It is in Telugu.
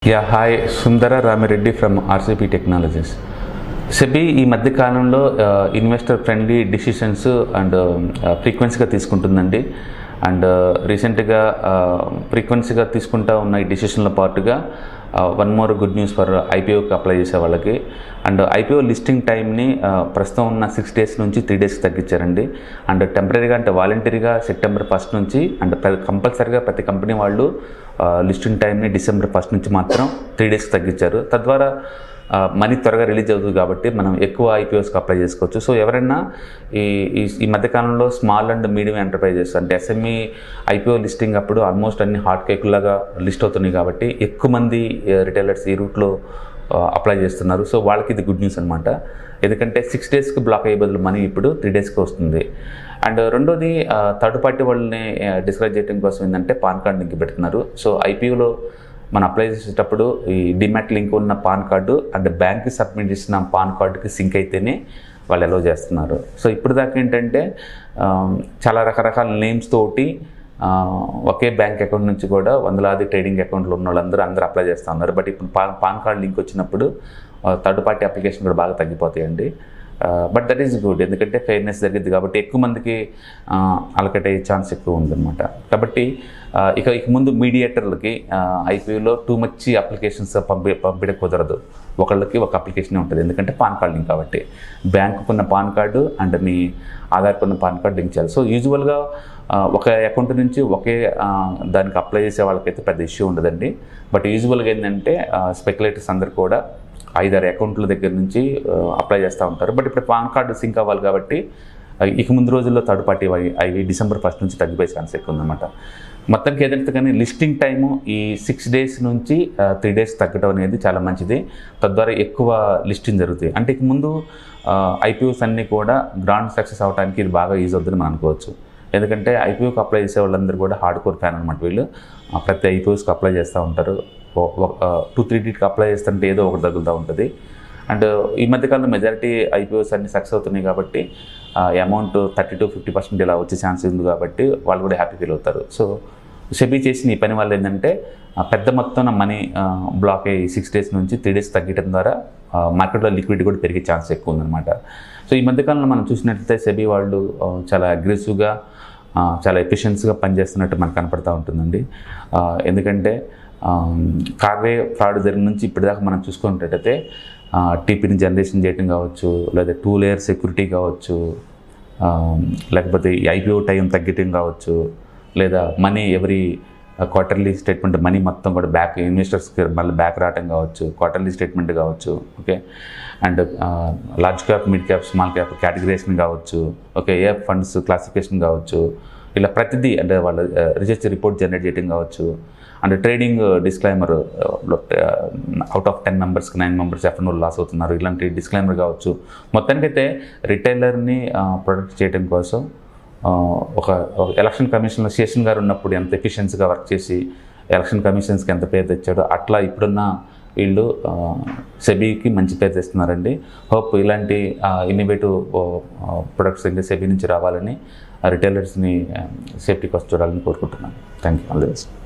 yeah hi Sundara Ramireddy from RCP technologies SEBI ఈ మధ్య కాలంలో ఇన్వెస్టర్ ఫ్రెండ్లీ డిసిషన్స్ అండ్ ఫ్రీక్వెన్సీగా తీసుకుంటుందండి అండ్ రీసెంట్గా ఫ్రీక్వెన్సీగా తీసుకుంటా ఉన్న ఈ డిసిషన్ల పాటుగా one more good news for ఐపీఓకి అప్లై చేసే వాళ్ళకి అండ్ ఐపీఓ లిస్టింగ్ టైంని ప్రస్తుతం ఉన్న సిక్స్ డేస్ నుంచి త్రీ డేస్కి తగ్గించారండి అండ్ టెంపరీగా అంటే వాలంటరీగా సెప్టెంబర్ ఫస్ట్ నుంచి అండ్ కంపల్సరీగా ప్రతి కంపెనీ వాళ్ళు లిస్టింగ్ టైంని డిసెంబర్ ఫస్ట్ నుంచి మాత్రం త్రీ డేస్కి తగ్గించారు తద్వారా మనీ త్వరగా రిలీజ్ అవుతుంది కాబట్టి మనం ఎక్కువ ఐపీఓస్కి అప్లై చేసుకోవచ్చు సో ఎవరైనా ఈ ఈ ఈ మధ్యకాలంలో స్మాల్ అండ్ మీడియం ఎంటర్ప్రైజెస్ అంటే ఎస్ఎంఈ ఐపీఓ లిస్టింగ్ అప్పుడు ఆల్మోస్ట్ అన్ని హాట్ కేకులాగా లిస్ట్ అవుతున్నాయి కాబట్టి ఎక్కువ మంది రిటైలర్స్ ఈ రూట్లో అప్లై చేస్తున్నారు సో వాళ్ళకి ఇది గుడ్ న్యూస్ అనమాట ఎందుకంటే సిక్స్ డేస్కి బ్లాక్ అయ్యే బదులు మనీ ఇప్పుడు త్రీ డేస్కి వస్తుంది అండ్ రెండోది థర్డ్ పార్టీ వాళ్ళని డిస్కరేజ్ చేయడం కోసం ఏంటంటే పాన్ కార్డ్ లింక్ పెడుతున్నారు సో ఐపీఓలో మనం అప్లై చేసేటప్పుడు ఈ డిమాట్ లింక్ ఉన్న పాన్ కార్డు అండ్ బ్యాంక్కి సబ్మిట్ చేసిన పాన్ కార్డుకి సింక్ అయితేనే వాళ్ళు అలౌ చేస్తున్నారు సో ఇప్పుడు దాకా ఏంటంటే చాలా రకరకాల నేమ్స్ తోటి ఒకే బ్యాంక్ అకౌంట్ నుంచి కూడా వందలాది ట్రేడింగ్ అకౌంట్లు ఉన్న వాళ్ళందరూ అందరూ అప్లై చేస్తూ ఉన్నారు బట్ ఇప్పుడు పాన్ పాన్ కార్డ్ లింక్ వచ్చినప్పుడు థర్డ్ పార్టీ అప్లికేషన్ కూడా బాగా తగ్గిపోతాయండి బట్ దట్ ఈస్ గుడ్ ఎందుకంటే ఫెయిర్నెస్ జరిగింది కాబట్టి ఎక్కువ మందికి అలకట్ అయ్యే ఛాన్స్ ఎక్కువ ఉందన్నమాట కాబట్టి ఇక ఇక ముందు మీడియేటర్లకి ఐపీఓలో టూ మచ్ అప్లికేషన్స్ పంపి పంపించడం కుదరదు ఒకళ్ళకి ఒక అప్లికేషన్ ఉంటుంది ఎందుకంటే పాన్ కార్డ్ లింక్ కాబట్టి బ్యాంకుకున్న పాన్ కార్డు అండ్ మీ ఆధార్ ఉన్న పాన్ కార్డు లింక్ చేయాలి సో యూజువల్గా ఒక అకౌంట్ నుంచి ఒకే దానికి అప్లై చేసే వాళ్ళకైతే పెద్ద ఇష్యూ ఉండదండి బట్ యూజువల్గా ఏంటంటే స్పెక్యులేటర్స్ అందరు కూడా ఐదారు అకౌంట్ల దగ్గర నుంచి అప్లై చేస్తూ ఉంటారు బట్ ఇప్పుడు పాన్ కార్డు సింక్ అవ్వాలి కాబట్టి ఇక ముందు రోజుల్లో థర్డ్ పార్టీ అవి డిసెంబర్ ఫస్ట్ నుంచి తగ్గిపోయే ఛాన్స్ ఎక్కువ ఉందన్నమాట మొత్తానికి ఏదైతే కానీ లిస్టింగ్ టైము ఈ సిక్స్ డేస్ నుంచి త్రీ డేస్ తగ్గడం అనేది చాలా మంచిది తద్వారా ఎక్కువ లిస్టింగ్ జరుగుతాయి అంటే ఇక ముందు ఐపీఓస్ అన్నీ కూడా గ్రాండ్ సక్సెస్ అవడానికి ఇది బాగా యూజ్ అవుతుందని మనం అనుకోవచ్చు ఎందుకంటే ఐపీఓకి అప్లై చేసే వాళ్ళందరూ కూడా హార్డ్ కోర్ ఫ్యాన్ అనమాట వీళ్ళు ప్రతి ఐపీఓస్కి అప్లై చేస్తూ ఉంటారు టూ త్రీ డీట్కి అప్లై చేస్తుంటే ఏదో ఒకటి తగులుతూ ఉంటుంది అండ్ ఈ మధ్యకాలంలో మెజారిటీ ఐపీఓస్ అన్ని సక్సెస్ అవుతున్నాయి కాబట్టి amount thirty to fifty percent ఇలా వచ్చే ఛాన్స్ ఉంది కాబట్టి వాళ్ళు కూడా హ్యాపీ ఫీల్ అవుతారు సో సెబీ చేసిన ఈ పని వల్ల ఏంటంటే పెద్ద మొత్తం మనీ బ్లాక్ అయ్యి సిక్స్ డేస్ నుంచి త్రీ డేస్ తగ్గడం ద్వారా మార్కెట్లో లిక్విడిటీ కూడా పెరిగే ఛాన్స్ ఎక్కువ ఉందన్నమాట సో ఈ మధ్యకాలంలో మనం చూసినట్లయితే సెబీ వాళ్ళు చాలా అగ్రెసివ్గా చాలా ఎఫిషియన్స్గా పనిచేస్తున్నట్టు మనకు కనపడతా ఉంటుందండి ఎందుకంటే కార్వే ఫ్రాడ్ జరిగిన నుంచి ఇప్పటిదాకా మనం చూసుకున్నట్టయితే టీపీని జనరేషన్ చేయడం కావచ్చు లేదా టూ లేయర్ సెక్యూరిటీ కావచ్చు లేకపోతే ఐపీఓ టైం తగ్గటం కావచ్చు లేదా మనీ ఎవరి క్వార్టర్లీ స్టేట్మెంట్ మనీ మొత్తం కూడా బ్యాక్ ఇన్వెస్టర్స్కి మళ్ళీ బ్యాక్ రావటం కావచ్చు క్వార్టర్లీ స్టేట్మెంట్ కావచ్చు okay and large cap mid cap small cap categorisation కావచ్చు ఓకే ఏ ఫండ్స్ క్లాసిఫికేషన్ కావచ్చు ఇలా ప్రతిదీ అంటే వాళ్ళ రీసెర్చ్ రిపోర్ట్ జనరేట్ చేయడం కావచ్చు and trading disclaimer out of ten మెంబర్స్కి నైన్ మెంబర్స్ ఎఫ్ఎన్ఓ లాస్ అవుతున్నారు ఇలాంటి డిస్క్లైమర్ కావచ్చు మొత్తానికైతే రిటైలర్ని ప్రొటెక్ట్ చేయడం కోసం ఒక ఎలక్షన్ కమిషన్లో శేషన్ గారు ఉన్నప్పుడు ఎంత ఎఫిషియన్సీగా వర్క్ చేసి ఎలక్షన్ కమిషన్స్కి ఎంత పేరు తెచ్చాడో అట్లా ఇప్పుడున్న వీళ్ళు సెబీకి మంచి పేరు తెస్తున్నారండి హోప్ ఇలాంటి ఇన్నోవేటివ్ ప్రొడక్ట్స్ ఇంకా సెబీ నుంచి రావాలని రిటైలర్స్ని సేఫ్టీ కోసం చూడాలని కోరుకుంటున్నాను thank you all the best